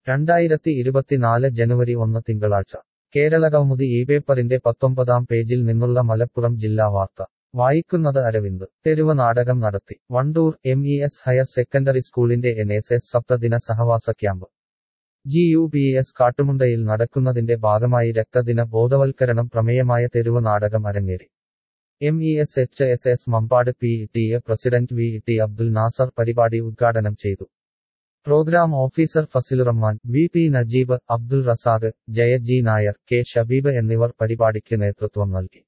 രണ്ടായിരത്തി ഇരുപത്തിനാല് ജനുവരി ഒന്ന് തിങ്കളാഴ്ച കേരളകൗമുദി ഈ പേപ്പറിന്റെ പത്തൊമ്പതാം പേജിൽ നിന്നുള്ള മലപ്പുറം ജില്ലാ വാർത്ത വായിക്കുന്നത് അരവിന്ദ് തെരുവ് നാടകം നടത്തി Wandoor M E S higher secondary സ്കൂളിന്റെ എൻ എസ് എസ് സപ്തദിന സഹവാസ camp G U P S കാട്ടുമുണ്ടയിൽ നടക്കുന്നതിന്റെ ഭാഗമായി രക്തദിന ബോധവൽക്കരണം പ്രമേയമായ തെരുവ് നാടകം അരങ്ങേറി M E S H S S Mampad P T A president V T Abdul Nasser പരിപാടി ഉദ്ഘാടനം ചെയ്തു programme officer Fasilurahman V P Najeeb Abdul Razak Jaya G Nair K Shabeeb എന്നിവർ പരിപാടിക്ക് നേതൃത്വം നൽകി